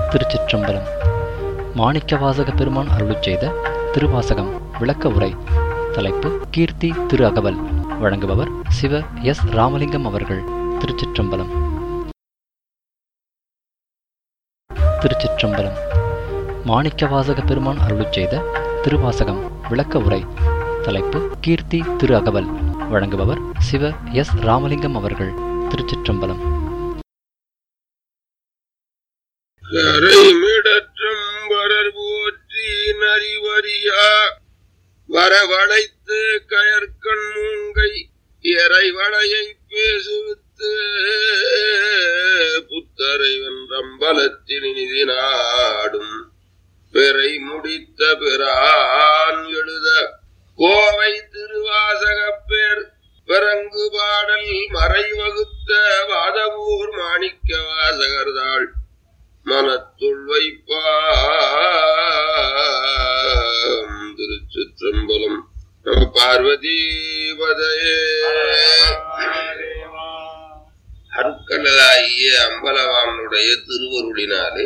திருச்சிற்றம்பலம் மாணிக்கவாசக பெருமான் அருளிச் செய்த திருவாசகம் விளக்க உரை தலைப்பு கீர்த்தி திரு அகவல் வழங்குபவர் சிவ எஸ் ராமலிங்கம் அவர்கள் திருச்சிற்றம்பலம் திருச்சிற்றம்பலம் மாணிக்கவாசக பெருமான் அருளிச் செய்த திருவாசகம் விளக்க உரை தலைப்பு கீர்த்தி திரு அகவல் வழங்குபவர் சிவ எஸ் ராமலிங்கம் அவர்கள் திருச்சிற்றம்பலம் கரைமிடற்றும் வரர் போற்றி நரிவரியா வரவழைத்து கயற்கண் மூங்கை இறைவளையை பேசுவித்து புத்தரை வென்றம்பலத்தில் நிதி நாடும் பெறை முடித்த பிரான் எழுத கோவை திருவாசகப் பேர் பிறங்கு பாடல் மறைவகுத்த வாதவூர் மாணிக்க வாசகர்தாள் மனத்துள் வைப்பாம் திருச்சிற்றம்பலம் நம பார்வதி பதையே அருட்கடலாகிய அம்பலவானுடைய திருவருளினாலே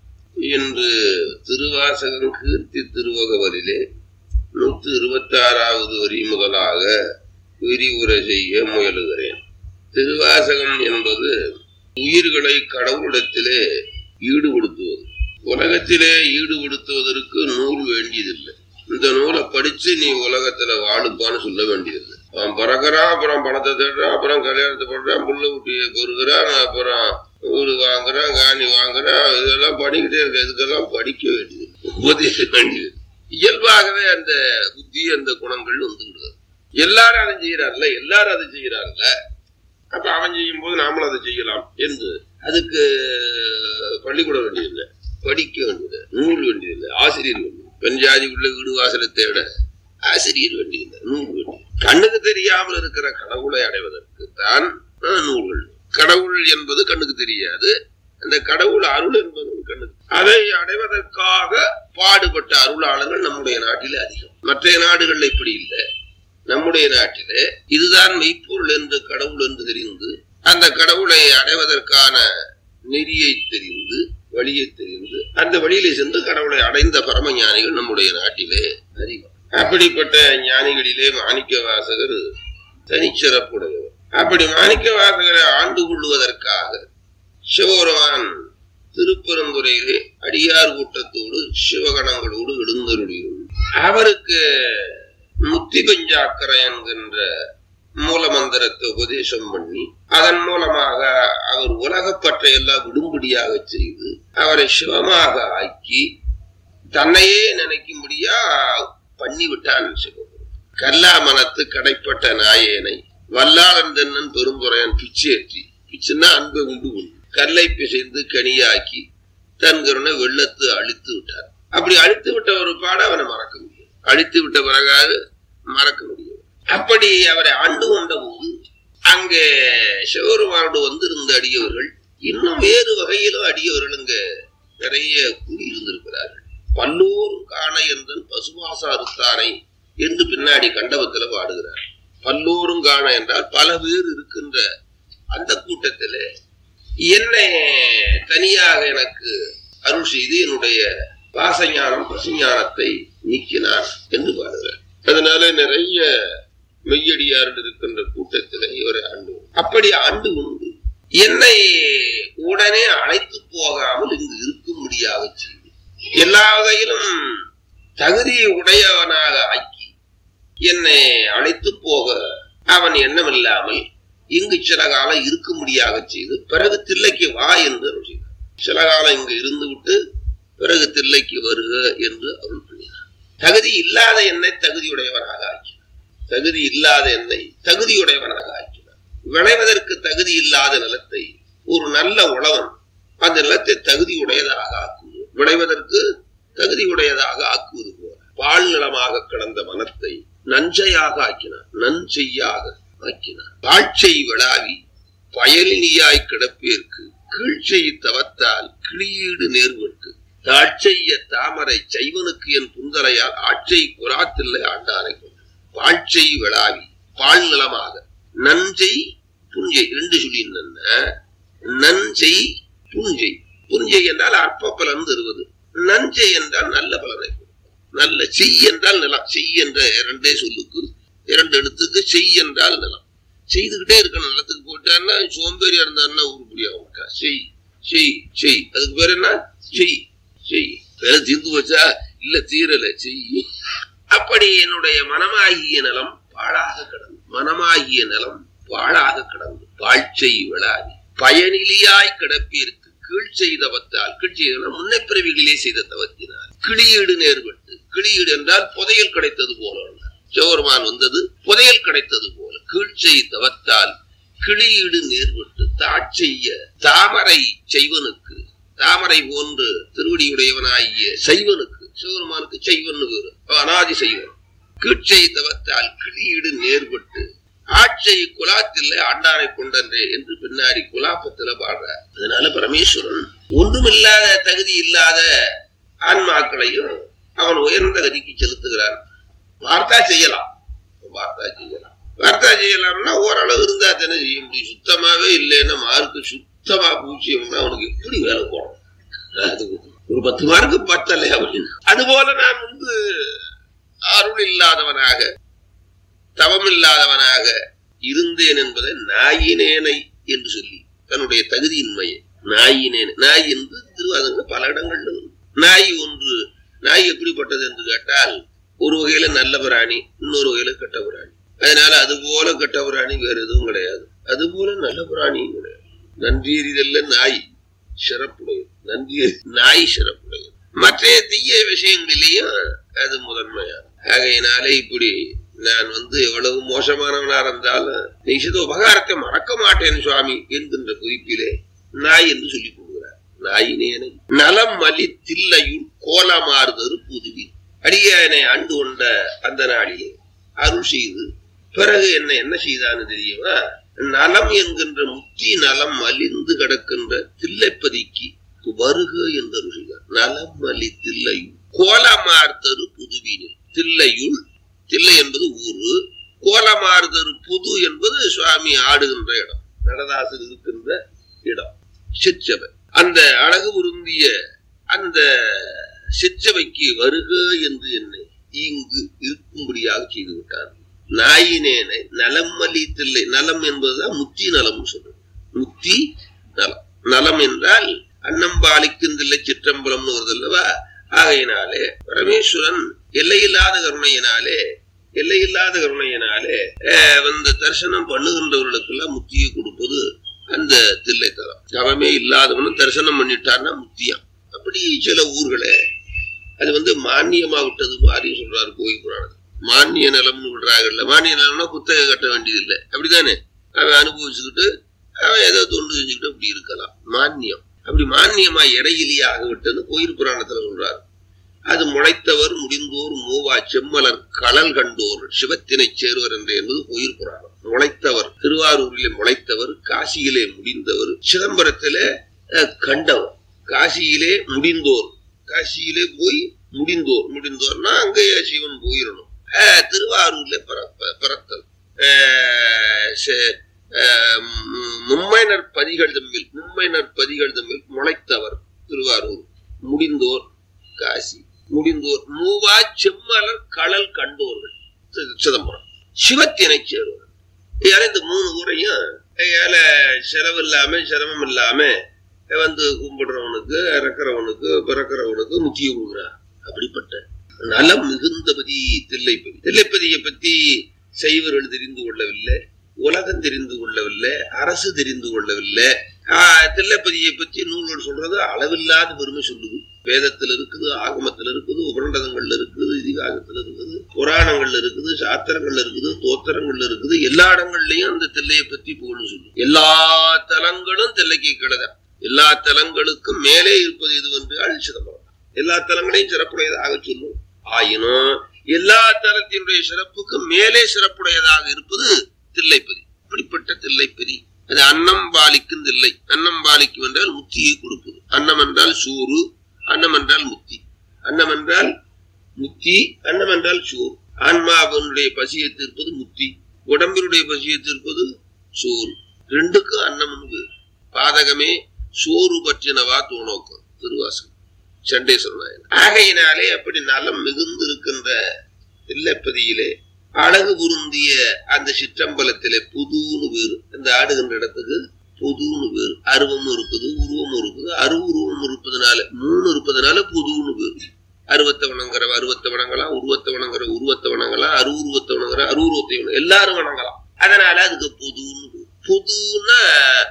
இன்று திருவாசகம் கீர்த்தி திருவகவலிலே நூற்றி இருபத்தி ஆறாவது வரி முதலாக விரிவுரை செய்ய முயலுகிறேன் திருவாசகம் என்பது உயிர்களை கடவுளிடத்திலே ஈடுபடுத்துவது உலகத்திலே ஈடுபடுத்துவதற்கு நூல் வேண்டியதில்லை இந்த நூலை படிச்சு நீ உலகத்துல வாழுப்பான்னு சொல்ல வேண்டியதில்லை அவன் பிறகுறான் அப்புறம் பணத்தை தேடுறான் அப்புறம் கல்யாணத்தை பண்றான் புள்ள குட்டியை பொறுக்கிறான் அப்புறம் வீடு வாங்குறான் காணி வாங்குறான் இதெல்லாம் படிக்கிட்டே இருக்க இதுக்கெல்லாம் படிக்க வேண்டியது உபதேச வேண்டியது இயல்பாகவே அந்த புத்தி அந்த குணங்கள் வந்து விடுது எல்லாரும் அதை செய்யறாருல்ல எல்லாரும் அதை செய்யறாருல்ல அப்ப அவன் செய்யும் போது நாமளும் அதை செய்யலாம் என்று அதுக்கு பள்ளிக்கூடம் வேண்டியதில்லை படிக்க வேண்டியது நூல் வேண்டியதில்லை ஆசிரியர் வேண்டியது பெண் ஜாதி உள்ள வீடு வாசலை தேட ஆசிரியர் வேண்டியதில்லை நூல் வேண்டியது கண்ணுக்கு தெரியாமல் இருக்கிற கடவுளை அடைவதற்கு தான் நூல்கள் கடவுள் என்பது கண்ணுக்கு தெரியாது அந்த கடவுள் அருள் என்பது கண்ணுக்கு அதை அடைவதற்காக பாடுபட்ட அருளாளர்கள் நம்முடைய நாட்டில் அதிகம் மற்ற நாடுகள்ல இப்படி இல்லை நம்முடைய நாட்டிலே இதுதான் மெய்ப்பொருள் என்று கடவுள் என்று தெரிந்து அந்த கடவுளை அடைவதற்கான நெறியை தெரிந்து வழியை தெரிந்து அந்த வழியிலே சென்று கடவுளை அடைந்த பரம ஞானிகள் நம்முடைய நாட்டிலே அதிகம் அப்படிப்பட்ட ஞானிகளிலே மாணிக்க வாசகர் தனிச்சிறப்புடையவர் அப்படி மாணிக்க வாசகரை ஆண்டு கொள்வதற்காக சிவபெருமான் திருப்பெருந்துறையிலே அடியார் கூட்டத்தோடு சிவகணங்களோடு எழுந்தருளியும் அவருக்கு முத்தி பஞ்சாக்கரை என்கின்ற மூல மந்திரத்தை உபதேசம் பண்ணி அதன் மூலமாக அவர் உலகப்பற்றை எல்லாம் விடும்படியாக செய்து அவரை சிவமாக ஆக்கி தன்னையே நினைக்கும்படியா பண்ணி விட்டான் சிவம் கல்லாமனத்து கடைப்பட்ட நாயேனை வல்லாளன் தென்னன் பெருந்துரையன் பிச்சேற்றி பிச்சுன்னா அன்பை உண்டு உண்டு கல்லை பிசைந்து கனியாக்கி தன் கருணை வெள்ளத்து அழித்து விட்டார் அப்படி அழித்து விட்ட ஒரு பாட அவனை மறக்க முடியும் அழித்து விட்ட பிறகாது மறக்க முடியும் அப்படி அவரை ஆண்டு கொண்ட போது அங்கே சிவருமானோடு வந்திருந்த அடியவர்கள் இன்னும் வேறு வகையிலும் அடியவர்கள் அங்க நிறைய கூடியிருந்திருக்கிறார்கள் பல்லோரும் காண என்றன் பசுவாசா அறுத்தானை என்று பின்னாடி கண்டவத்துல பாடுகிறார் பல்லோரும் காண என்றால் பல பேர் இருக்கின்ற அந்த கூட்டத்திலே என்னை தனியாக எனக்கு அருள் செய்து என்னுடைய வாசஞானம் பசுஞானத்தை நீக்கினார் என்று பாடுகிறார் அதனால நிறைய மெய்யடியார்கள் இருக்கின்ற கூட்டத்தில் இவரை ஆண்டு அப்படி ஆண்டு உண்டு என்னை உடனே அழைத்து போகாமல் இங்கு இருக்கும்படியாக செய்து எல்லா வகையிலும் தகுதி உடையவனாக ஆக்கி என்னை அழைத்து போக அவன் எண்ணமில்லாமல் இங்கு சில காலம் இருக்கும்படியாக செய்து பிறகு தில்லைக்கு வா என்று அருள் செய்தார் சில காலம் இங்கு இருந்து விட்டு பிறகு தில்லைக்கு வருக என்று அருள் பண்ணினார் தகுதி இல்லாத என்னை தகுதியுடையவனாக ஆக்கினார் தகுதி இல்லாத என்னை தகுதியுடையவனாக ஆக்கினார் விளைவதற்கு தகுதி இல்லாத நிலத்தை ஒரு நல்ல உழவன் அந்த நிலத்தை தகுதியுடையதாக ஆக்குவது விளைவதற்கு தகுதியுடையதாக ஆக்குவது போல பால் நிலமாக கிடந்த வனத்தை நஞ்சையாக ஆக்கினார் நஞ்செய்யாக ஆக்கினார் தாழ்ச்சை விழாவி பயலினியாய் கிடப்பேற்கு கீழ்ச்சை தவத்தால் கிளியீடு நேர்வட்டு தாழ்ச்செய்ய தாமரை செய்வனுக்கு என் புந்தரையால் ஆட்சை குறாத்தில்லை ஆண்டானை கொண்டு பாழ்ச்சை விழாவி பால் நிலமாக நஞ்சை புஞ்சை ரெண்டு சொல்லி நஞ்சை புஞ்சை புஞ்சை என்றால் அற்ப பலன் தருவது நஞ்சை என்றால் நல்ல பலனை கொடுக்கும். நல்ல செய் என்றால் நிலம் செய் என்ற இரண்டே சொல்லுக்கு இரண்டு எழுத்துக்கு செய் என்றால் நிலம் செய்துகிட்டே இருக்கணும் நிலத்துக்கு போயிட்டான்னா சோம்பேறியா இருந்தாருன்னா உருப்படியாக மாட்டா செய் செய் செய் அதுக்கு பேர் என்ன செய் செய் வேலை தீர்ந்து வச்சா இல்ல தீரல செய் அப்படி என்னுடைய மனமாகிய நிலம் பாழாக கிடந்து மனமாகிய நிலம் பாழாக கிடந்து பாழ்ச்சை விழாதி பயனிலியாய் கிடப்பிற்கு கீழ் செய்தவத்தால் கீழ் செய்தவன முன்னை பிறவிகளிலே செய்த தவத்தினார் கிளியீடு நேர்பட்டு கிளியீடு என்றால் புதையல் கிடைத்தது போல சிவபெருமான் வந்தது புதையல் கிடைத்தது போல கீழ் செய்தவத்தால் கிளியீடு நேர்பட்டு தாட்செய்ய தாமரை செய்வனுக்கு தாமரை போன்று திருவடியுடையவனாகிய செய்வனுக்கு சிவபெருமானுக்கு செய்வன் வேறு அவன் அனாதி செய்வன் கீழ்ச்சை தவத்தால் கிளியீடு நேர்பட்டு ஆட்சை குலாத்தில் ஆண்டானை கொண்டன்றே என்று பின்னாடி குலாப்பத்துல பாடுறார் அதனால பரமேஸ்வரன் ஒன்றுமில்லாத தகுதி இல்லாத ஆன்மாக்களையும் அவன் உயர்ந்த கதிக்கு செலுத்துகிறான் வார்த்தா செய்யலாம் வார்த்தா செய்யலாம் வார்த்தா செய்யலாம்னா ஓரளவு இருந்தா தானே செய்ய முடியும் சுத்தமாவே இல்லைன்னா மார்க்கு சுத்தமா பூச்சியம்னா அவனுக்கு எப்படி வேலை போடும் அது ஒரு பத்து மார்க்கு பத்தலை அப்படின்னு அதுபோல நான் வந்து அருள் இல்லாதவனாக தவம் இல்லாதவனாக இருந்தேன் என்பதை நாயினேனை என்று சொல்லி தன்னுடைய தகுதியின்மையை நாயினேன் நாய் என்று திருவாதங்க பல இடங்கள்ல வரும். நாய் ஒன்று நாய் எப்படிப்பட்டது என்று கேட்டால் ஒரு வகையில நல்ல பிராணி இன்னொரு வகையில கெட்ட பிராணி அதனால அது போல கெட்ட பிராணி வேற எதுவும் கிடையாது அது போல நல்ல பிராணியும் கிடையாது நன்றி எறிதல்ல நாய் சிறப்புடையது நன்றி நாய் சிறப்புடையது மற்ற தீய விஷயங்களிலேயும் அது முதன்மையான ஆகையினாலே இப்படி நான் வந்து எவ்வளவு மோசமானவனா இருந்தாலும் நீ செய்த உபகாரத்தை மறக்க மாட்டேன் சுவாமி என்கின்ற குறிப்பிலே நாய் என்று சொல்லிக் கொடுக்கிறார் நாயினேனை நலம் மலி தில்லையுள் கோலமாறுதரு புதுவி அடியானை ஆண்டு கொண்ட அந்த நாளிலே அருள் செய்து பிறகு என்ன என்ன செய்தான்னு தெரியுமா நலம் என்கின்ற முத்தி நலம் அலிந்து கிடக்கின்ற தில்லைப்பதிக்கு வருக என்று அருள் செய்தார் நலம் அலி தில்லையுள் கோலமார்த்தரு புதுவினில் தில்லையுள் தில்லை என்பது ஊரு கோலமாறுதரு புது என்பது சுவாமி ஆடுகின்ற இடம் நடராசர் இருக்கின்ற இடம் சிற்றவை அந்த அழகு உருந்திய அந்த சிற்றவைக்கு வருக என்று என்னை இங்கு இருக்கும்படியாக செய்து விட்டார் நாயினேனை நலம் அளித்தில்லை நலம் என்பதுதான் முத்தி நலம் சொல்றது முத்தி நலம் நலம் என்றால் அன்னம்பாலிக்குந்தில்லை சிற்றம்பலம்னு வருது அல்லவா ஆகையினாலே பரமேஸ்வரன் எல்லையில்லாத கருணையினாலே எல்லையில்லாத கருணையினாலே அஹ், வந்து தரிசனம் பண்ணுகின்றவர்களுக்கெல்லாம் முத்தியை கொடுப்பது அந்த தில்லைத்தலம் தவமே இல்லாதவனும் தரிசனம் பண்ணிட்டான்னா முத்தியம் அப்படி சில ஊர்களே அது வந்து மானியமா விட்டது மாதிரி சொல்றாரு கோயில் புராணம் மானிய நிலம்னு விடுறாங்கல்ல மானிய நிலம்னா குத்தகை கட்ட வேண்டியதில்லை அப்படிதானே அவன் அனுபவிச்சுக்கிட்டு அவன் ஏதோ தொண்டு செஞ்சுக்கிட்டு அப்படி இருக்கலாம் மானியம் அப்படி மானியமா இடையிலியாக விட்டது கோயில் புராணத்துல சொல்றாரு அது முளைத்தவர் முடிந்தோர் மூவா செம்மலர் களல் கண்டோர் சிவத்தினை சேருவர் என்று என்பது கோயில் புராணம் முளைத்தவர் திருவாரூரிலே முளைத்தவர் காசியிலே முடிந்தவர் சிதம்பரத்திலே அஹ், கண்டவர் காசியிலே முடிந்தோர் காசியிலே போய் முடிந்தோர் முடிந்தோர்னா அங்கேயே சிவன் போயிடணும் அஹ், திருவாரூர்ல பிறப்ப- பிறத்தல் அஹ், சே- அஹ், மு- மும்மைனர் பதிகள் தம்மில் மும்மைனர் பதிகள் தம்மில் முளைத்தவர் திருவாரூர் முடிந்தோர் காசி முடிந்தோர் மூவா செம்மலர் களல் கண்டோர்கள் சி- சிதம்பரம் சிவத்தினை சேருவார் ஏன்னா இந்த மூணு ஊரையும் ஏல செலவு இல்லாம சிரமம் இல்லாம வந்து கும்பிடுறவனுக்கு இறக்குறவனுக்கு பிறக்கிறவனுக்கு முக்கிய கொடுக்குறார் அப்படிப்பட்ட நலம் மிகுந்தபதி தில்லைப்பதி தில்லைப்பதியை பத்தி சைவர்கள் தெரிந்து கொள்ளவில்லை உலகம் தெரிந்து கொள்ளவில்லை அரசு தெரிந்து கொள்ளவில்லை ஆஹ், தில்லைப்பதியை பற்றி நூல்கள் சொல்றது அளவில்லாத பெருமை சொல்லுது வேதத்துல இருக்குது ஆகமத்துல இருக்குது உபண்டதங்கள்ல இருக்குது இதிகாசத்துல இருக்குது புராணங்கள்ல இருக்குது சாத்திரங்கள்ல இருக்குது தோத்திரங்கள்ல இருக்குது எல்லா இடங்கள்லயும் அந்த தில்லையை பத்தி புகழ்ந்து சொல்லு எல்லா தலங்களும் தில்லைக்கு கிடதான் எல்லா தலங்களுக்கும் மேலே இருப்பது எது என்றால் சிதம்பரம் எல்லா தலங்களையும் சிறப்புடையதாக சொல்லும் ஆயினும் எல்லா தலத்தினுடைய சிறப்புக்கு மேலே சிறப்புடையதாக இருப்பது தில்லைப்பதி இப்படிப்பட்ட தில்லைப்பதி அது அன்னம் பாலிக்கும் தில்லை அன்னம் பாலிக்கும் என்றால் முத்தியை கொடுப்பது அன்னம் என்றால் சோறு அன்னம் என்றால் முத்தி அன்னம் என்றால் முத்தி அன்னம் என்றால் சோறு ஆன்மாவினுடைய பசியை தீர்ப்பது முத்தி உடம்பினுடைய பசியை தீர்ப்பது சோறு ரெண்டுக்கும் அன்னம் பாதகமே சோறு பற்றினவா தூணோக்கம் திருவாசகம் சண்டேஸ்வர நாயன் ஆகையினாலே அப்படி நலம் மிகுந்து இருக்கின்ற இல்லப்பதியிலே அழகு பொருந்திய அந்த சிற்றம்பலத்திலே புதுன்னு பேரு இந்த ஆடுகின்ற இடத்துக்கு புதுன்னு பேரு அருவமும் இருக்குது உருவமும் இருக்குது அருவுருவம் இருப்பதனால மூணு இருப்பதனால புதுன்னு பேரு அருவத்தை வணங்குற அருவத்தை வணங்கலாம் உருவத்தை வணங்குற உருவத்தை வணங்கலாம் அருவுருவத்தை வணங்குற அருவுருவத்தை வணங்க எல்லாரும் வணங்கலாம் அதனால அதுக்கு புதுன்னு பேரு. புதுன்னா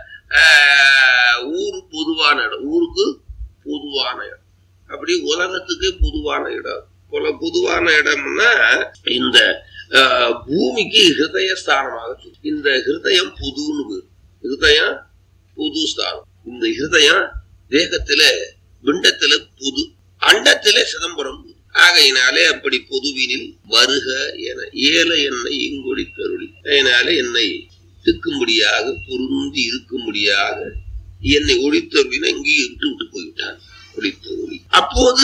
ஆஹ், ஊர் பொதுவான இடம் ஊருக்கு பொதுவான இடம் அப்படி உலகத்துக்கே பொதுவான இடம் போல பொதுவான இடம்னா இந்த ஆஹ், பூமிக்கு ஹிருதய ஸ்தானமாக சொல்லு. இந்த ஹிருதயம் புதுன்னு பேரு. ஹிருதயம் புது ஸ்தானம் இந்த ஹிருதயம் தேகத்தில பிண்டத்தில புது அண்டத்திலே சிதம்பரம் புது. ஆகையினாலே அப்படி பொதுவினில் வருக என ஏல என்னை இங்கொடி தருளி அதனால என்னை இருக்கும்படியாக பொருந்தி இருக்கும்படியாக என்னை ஒளித்தருளின இங்கேயே விட்டு விட்டு போய்விட்டான் ஒளித்தருளி அப்போது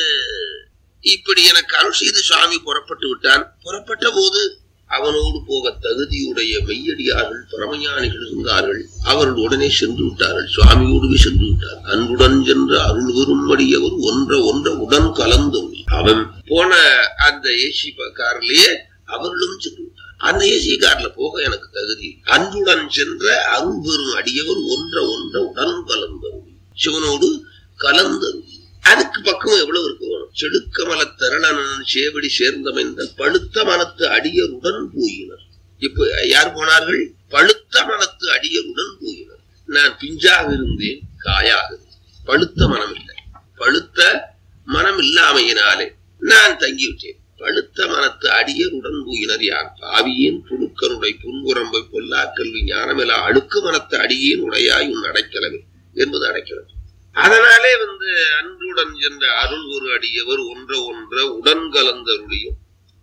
இப்படி எனக்கு அருள் செய்து சுவாமி புறப்பட்டு விட்டான் புறப்பட்ட போது அவனோடு போக தகுதியுடைய மெய்யடியார்கள் பரமஞானிகள் இருந்தார்கள் அவர்கள் உடனே சென்று விட்டார்கள் சுவாமியோடுவே சென்று விட்டார் அன்புடன் சென்ற அருள் பெறும்படியவர் ஒன்ற ஒன்ற உடன் கலந்து அவன் போன அந்த ஏசி காரிலேயே அவர்களும் சென்று விட்டார் அந்த ஏசி கார்ல போக எனக்கு தகுதி அன்புடன் சென்ற அருள் பெறும் அடியவர் ஒன்ற ஒன்ற உடன் கலந்தருள் சிவனோடு கலந்தருள் அதுக்கு பக்கம் எவ்வளவு இருக்கு வேணும் செடுக்கமல தருணன் சேவடி சேர்ந்தமைந்த பழுத்த மனத்து அடியருடன் போயினர் இப்ப யார் போனார்கள் பழுத்த மனத்து அடியருடன் போயினர் நான் பிஞ்சாக இருந்தேன் காயாக இருந்தேன். பழுத்த மனம் இல்லை பழுத்த மனம் இல்லாமையினாலே நான் தங்கிவிட்டேன் பழுத்த மனத்து அடியருடன் போயினர் யார் பாவியேன் புழுக்கனுடை புன்புறம்பை பொல்லா கல்வி ஞானமிலா அழுக்கு மனத்து அடியேன் உடையாய் உன் அடைக்கலவே என்பது அடைக்கலம் அதனாலே வந்து அன்புடன் சென்ற அருள் ஒரு அடியவர் ஒன்ற ஒன்ற உடன் கலந்தருளியும்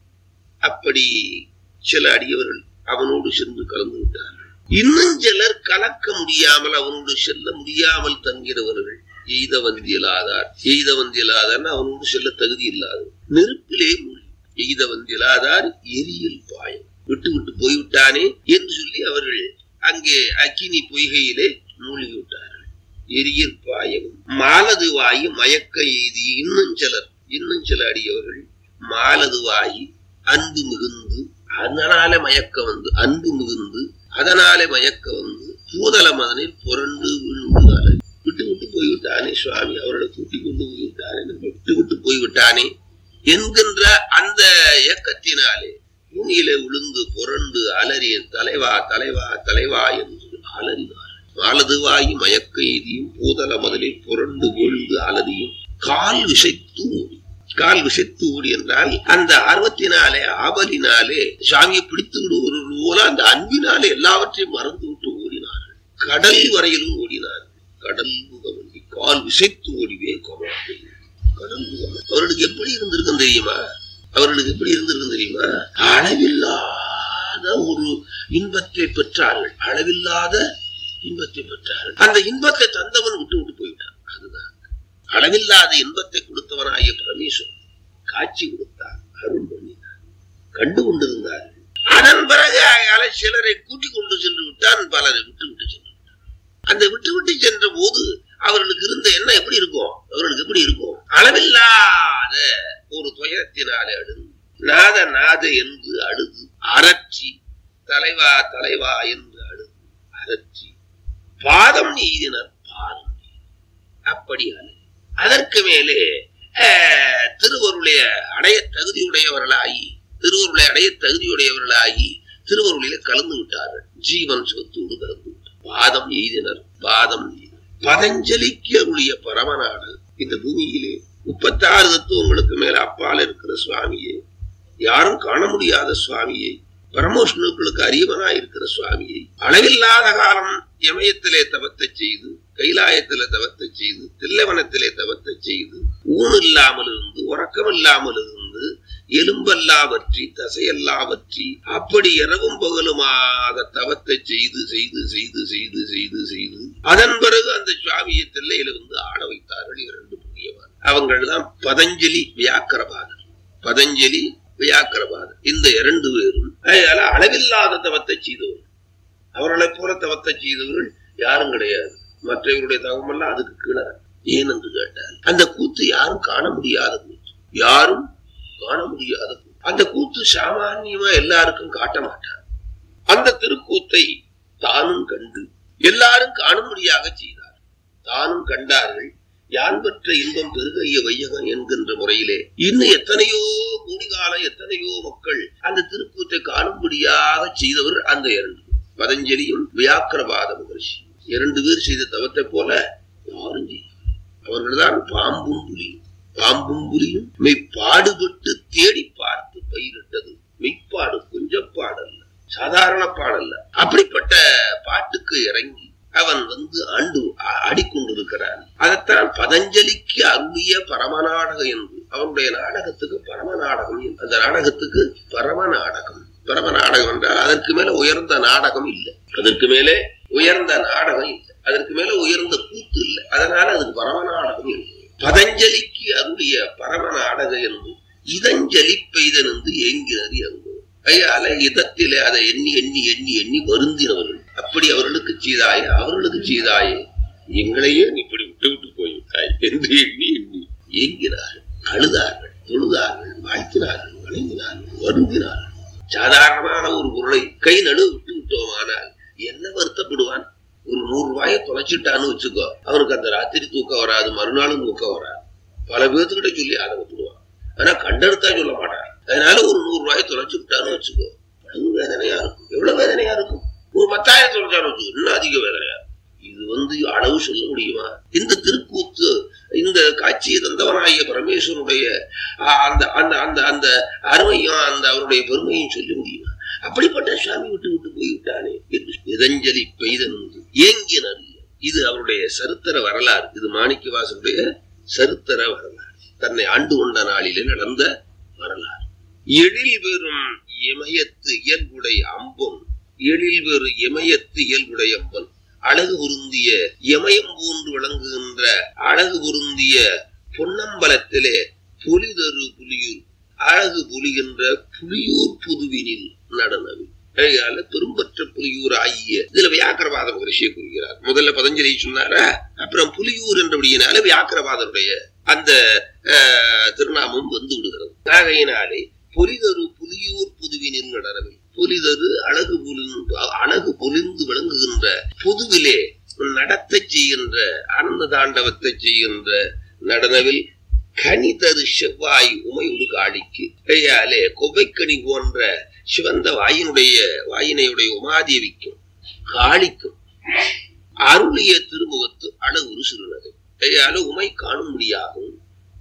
அப்படி சில அடியவர்கள் அவனோடு சென்று கலந்து விட்டார்கள் இன்னும் சிலர் கலக்க முடியாமல் அவனோடு செல்ல முடியாமல் தங்கிறவர்கள் எய்த வந்தியலாதார் எய்த வந்தியலாதார் அவனோடு செல்ல தகுதி இல்லாதவர் நெருப்பிலே மூழ்கி எய்த வந்தியலாதார் எரியில் பாயம் விட்டு விட்டு போய்விட்டானே என்று சொல்லி அவர்கள் அங்கே அக்கினி பொய்கையிலே மூழ்கி விட்டார்கள் எரியற் பாயவும் மாலது வாயி மயக்க எய்தி இன்னும் சிலர் இன்னும் சில அடியவர்கள் மாலது வாயி அன்பு மிகுந்து அதனால மயக்க வந்து அன்பு மிகுந்து அதனாலே மயக்க வந்து பூதல மதனில் புரண்டு விழுந்து அலை விட்டு விட்டு போய்விட்டானே சுவாமி அவர்களை கூட்டி கொண்டு போய்விட்டானே நம்மை விட்டு விட்டு போய்விட்டானே என்கின்ற அந்த இயக்கத்தினாலே பூமியிலே விழுந்து புரண்டு அலறிய தலைவா தலைவா தலைவா என்று அலறினார் அலதுவாயி மயக்க எய்தியும் பூதல முதலில் புரண்டு விழுந்து அலறியும் கால் விசைத்து ஓடி கால் விசைத்து ஓடி என்றால் அந்த ஆர்வத்தினாலே ஆவலினாலே சாமியை பிடித்து விடுவது போல அந்த அன்பினாலே எல்லாவற்றையும் மறந்து விட்டு ஓடினார்கள் கடல் வரையிலும் ஓடினார்கள் கடல் முகமண்டி கால் விசைத்து ஓடிவே கோமாட்டே கடல் முகம் அவர்களுக்கு எப்படி இருந்திருக்கும் தெரியுமா அவர்களுக்கு எப்படி இருந்திருக்கும் தெரியுமா அளவில்லாத ஒரு இன்பத்தை பெற்றார்கள் அளவில்லாத இன்பத்தை பெற்றார்கள் அந்த இன்பத்தை தந்தவன் விட்டு விட்டு போயிட்டான் அதுதான் அளவில்லாத இன்பத்தை கொடுத்தவனாகிய பரமேஸ்வரன் காட்சி கொடுத்தார் அருள் பண்ணினார் கண்டு கொண்டிருந்தார் அதன் பிறகு அயால சிலரை கூட்டிக் கொண்டு சென்று விட்டான் பலரை விட்டு விட்டு சென்று விட்டான். அந்த விட்டு விட்டு சென்ற போது அவர்களுக்கு இருந்த எண்ணம் எப்படி இருக்கும் அவர்களுக்கு எப்படி இருக்கும் அளவில்லாத ஒரு துயரத்தினாலே அழுது நாத நாத என்று அழுது அரற்றி தலைவா தலைவா என்று அழுது அரற்றி பாதம் நீதினர் பாதம் நீதினர். அப்படி அழுது அதற்கு மேலே அஹ், திருவருளை அடைய தகுதியுடையவர்களாகி திருவருளை அடைய தகுதியுடையவர்களாகி திருவருளிலே கலந்து விட்டார்கள் ஜீவன் சிவத்தோடு கலந்து விட்டார் பாதம் எய்தினர் பாதம் எய்தினர் பதஞ்சலிக்கு அருளிய பரமநாடு இந்த பூமியிலே முப்பத்தாறு தத்துவங்களுக்கு மேல அப்பால் இருக்கிற சுவாமியே யாரும் காண முடியாத சுவாமியை பரமோஷ்ணுக்களுக்கு அறியவனாய் இருக்கிற சுவாமியை அளவில்லாத காலம் இமயத்திலே தவத்தை செய்து கைலாயத்திலே தவத்தை செய்து தில்லவனத்திலே தவத்தை செய்து ஊன் இல்லாமல் இருந்து உறக்கம் இல்லாமல் இருந்து எலும்பல்லாவற்றி தசையல்லாவற்றி அப்படி இரவும் பகலுமாக தவத்தை செய்து செய்து செய்து செய்து செய்து செய்து அதன் பிறகு அந்த சுவாமியை தில்லையில வந்து ஆட வைத்தார்கள் இரண்டு புண்ணியவான் அவங்கள் தான் பதஞ்சலி வியாக்கரபாதர் பதஞ்சலி வியாக்கரபாதர் இந்த இரண்டு பேரும் அதனால அளவில்லாத தவத்தை செய்தவர்கள் அவர்களைப் போல தவத்தை செய்தவர்கள் யாரும் கிடையாது மற்றவருடைய தகவமெல்லாம் அதுக்கு கீழே ஏன் என்று கேட்டால் அந்த கூத்து யாரும் காண முடியாத கூத்து யாரும் காண முடியாத கூத்து அந்த கூத்து சாமான்யமா எல்லாருக்கும் காட்ட மாட்டார் அந்த திருக்கூத்தை தானும் கண்டு எல்லாரும் காணும்படியாக செய்தார் தானும் கண்டார்கள் யான் பெற்ற இன்பம் பெருகைய வையகம் என்கின்ற முறையிலே இன்னும் எத்தனையோ கோடிகாலம் எத்தனையோ மக்கள் அந்த திருக்கூத்தை காணும்படியாக செய்தவர் அந்த இரண்டு பேர். பதஞ்சலியும் வியாக்கிரபாத மகர்ஷி இரண்டு பேர் செய்த தவத்தை போல யாரும் செய்ய அவர்கள்தான் பாம்பும் புலியும் பாம்பும் புலியும் மெய்ப்பாடுபட்டு தேடி பார்த்து பயிரிட்டது மெய்ப்பாடு கொஞ்சம் பாடல்ல சாதாரண பாடல்ல அப்படிப்பட்ட பாட்டுக்கு இறங்கி அவன் வந்து ஆண்டு ஆ- ஆடிக்கொண்டிருக்கிறான் அதைத்தான் பதஞ்சலிக்கு அருளிய பரமநாடகம் என்று அவனுடைய நாடகத்துக்கு பரம நாடகம் என்று. அந்த நாடகத்துக்கு பரம நாடகம் பரம நாடகம் என்றால் அதற்கு மேல உயர்ந்த நாடகம் இல்லை அதற்கு மேலே உயர்ந்த நாடகம் இல்லை அதற்கு மேல உயர்ந்த கூத்து இல்லை அதனால அதுக்கு பரம நாடகம் என்று பதஞ்சலிக்கு அருளிய பரம நாடகம் என்று இதஞ்சலி பெய்தன் என்று ஏங்கினது அங்கு ஐயால இதத்திலே அதை எண்ணி எண்ணி எண்ணி எண்ணி வருந்தினவர்கள் அப்படி அவர்களுக்கு செய்தாயே அவர்களுக்கு செய்தாயே எங்களையே நீ இப்படி விட்டு விட்டு போய்விட்டாய் என்று எண்ணி எண்ணி ஏங்கினார்கள் அழுதார்கள் தொழுதார்கள் வாழ்த்தினார்கள் வணங்கினார்கள் வருந்தினார்கள் சாதாரணமான ஒரு பொருளை கை நடுவு விட்டு விட்டோமானால் என்ன வருத்தப்படுவான் ஒரு நூறு ரூபாயை தொலைச்சிட்டான்னு வச்சுக்கோ அவனுக்கு அந்த ராத்திரி தூக்கம் வராது மறுநாளும் தூக்கம் வராது பல பேர்த்துக்கிட்ட சொல்லி ஆதங்கப்படுவான் ஆனா கண்டெடுத்தா சொல்ல மாட்டான் அதனால ஒரு நூறு ரூபாயை தொலைச்சு விட்டான்னு வச்சுக்கோ எவ்வளவு வேதனையா இருக்கும் எவ்வளவு வேதனையா இருக்கும் ஒரு பத்தாயிரம் தொலைச்சான்னு வச்சுக்கோ இன்னும் அதிக வேதனையா இருக்கும். இது வந்து அளவு சொல்ல முடியுமா இந்த திருக்கூத்து இந்த காட்சியை தந்தவனாகிய பரமேஸ்வரனுடைய ஆ, அந்த அந்த அந்த அந்த அருமையும் அந்த அவருடைய பெருமையும் சொல்ல முடியுமா அப்படிப்பட்ட சுவாமி விட்டு விட்டு போய்விட்டானே என்று இதஞ்சலி பெய்தன் ஏங்கினர் இது அவருடைய சரித்திர வரலாறு இது மாணிக்கவாசனுடைய சரித்திர வரலாறு தன்னை ஆண்டு கொண்ட நாளிலே நடந்த வரலாறு எழில் பெறும் இமயத்து இயல்புடைய அம்பன் எழில் பெறு இமயத்து இயல்புடைய அம்பன் அழகு பொருந்திய இமயம் போன்று விளங்குகின்ற அழகு பொருந்திய பொன்னம்பலத்திலே புலிதரு புலியூர் அழகு புலிகின்ற புலியூர் புதுவினில் நடனவில் ஆகையால பெரும்பற்ற புலியூர் ஆகிய இதுல வியாக்கரவாத மகரிஷியை குறிக்கிறார் முதல்ல பதஞ்சலி சொன்னாரா அப்புறம் புலியூர் என்றபடியினால வியாக்கரவாதருடைய அந்த ஆஹ், திருநாமம் வந்து விடுகிறது ஆகையினாலே புலிதரு புலியூர் புதுவினில் நடனவில் புலிதரு அழகு பொலிந்து அழகு பொலிந்து விளங்குகின்ற புதுவிலே நடத்த செய்கின்ற ஆனந்த தாண்டவத்தை செய்கின்ற நடனவில் கனி தரு செவ்வாய் உமையுடு காளிக்கு கையாலே கொவைக்கனி போன்ற சிவந்த வாயினுடைய வாயினையுடைய உமாதேவிக்கும் காளிக்கும் அருளிய திருமுகத்து அழகுரு சிறுநகை கையால உமை காணும்படியாகவும்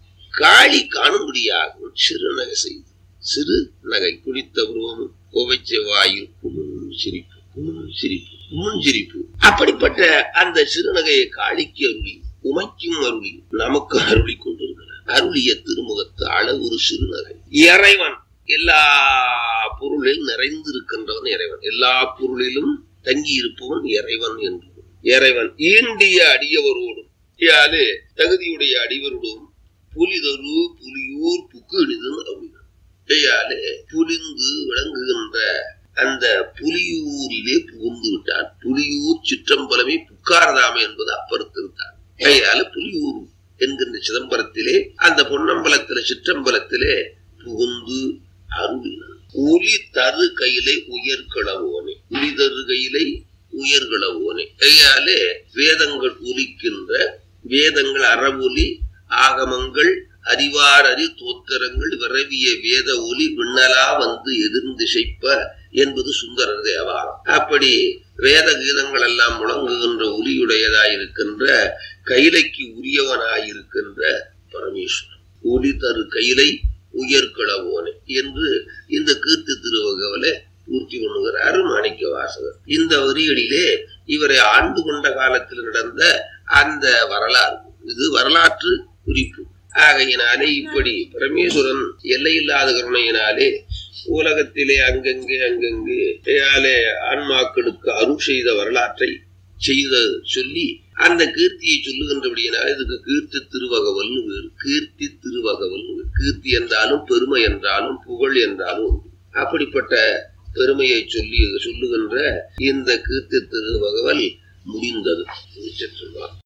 காளி காணும்படியாகவும் சிறுநகை செய்து சிறு நகை குளித்த உருவமும் கோவைச்ச வாயு குமுன் சிரிப்பு குமுன் சிரிப்பு குமுன் சிரிப்பு அப்படிப்பட்ட அந்த சிறுநகையை காளிக்கு அருளி உமைக்கும் அருளி நமக்கு அருளி கொண்டிருக்கிறார் அருளிய திருமுகத்து அளவுரு சிறுநகை இறைவன் எல்லா பொருளில் நிறைந்திருக்கின்றவன் இறைவன் எல்லா பொருளிலும் தங்கி இருப்பவன் இறைவன் என்று இறைவன் ஈண்டிய அடியவரோடும் யாலே தகுதியுடைய அடிவரோடும் புலிதரு புலியூர் புக்கு இனிதன் அப்படின்னா கையாலே புலிந்து விளங்குகின்ற அந்த புலியூரிலே புகுந்து விட்டான் புலியூர் சிற்றம்பலமே புக்காரதாமே என்பது அப்பறுத்திருத்தான் கையால புலியூர் என்கின்ற சிதம்பரத்திலே அந்த பொன்னம்பலத்திலே சிற்றம்பலத்திலே புகுந்து அருளினான் ஒலி தரு கையிலே உயர்களவோனே ஒலி தரு கையிலே உயர்களவோனே கையாலே வேதங்கள் ஒலிக்கின்ற வேதங்கள் அறவொலி ஆகமங்கள் அறிவாரறி தோத்திரங்கள் விரவிய வேத ஒலி விண்ணலா வந்து எதிர்ந்திசைப்ப என்பது சுந்தரர் தேவாரம் அப்படி வேத கீதங்கள் எல்லாம் முழங்குகின்ற ஒலியுடையதாயிருக்கின்ற கைலைக்கு உரியவனாயிருக்கின்ற பரமேஸ்வரன் ஒலி தரு கைலை உயர்களவோனே என்று இந்த கீர்த்தி திருவகவலை பூர்த்தி பண்ணுகிறார் மாணிக்க வாசகர் இந்த வரிகளிலே இவரை ஆண்டு கொண்ட காலத்தில் நடந்த அந்த வரலாறு இது வரலாற்று குறிப்பு ஆகையினாலே இப்படி பரமேஸ்வரன் எல்லையில்லாத கருணையினாலே உலகத்திலே அங்கங்கே அங்கங்கே ஏயாலே ஆன்மாக்களுக்கு அருள் செய்த வரலாற்றை செய்த சொல்லி அந்த கீர்த்தியை சொல்லுகின்றபடியினால் இதுக்கு கீர்த்தி திருவகவல்னு வேறு கீர்த்தி திருவகவல்னு வேறு. கீர்த்தி என்றாலும் பெருமை என்றாலும் புகழ் என்றாலும் உண்டு. அப்படிப்பட்ட பெருமையை சொல்லி சொல்லுகின்ற இந்த கீர்த்தி திருவகவல் முடிந்தது திருச்சிற்றம்பலம்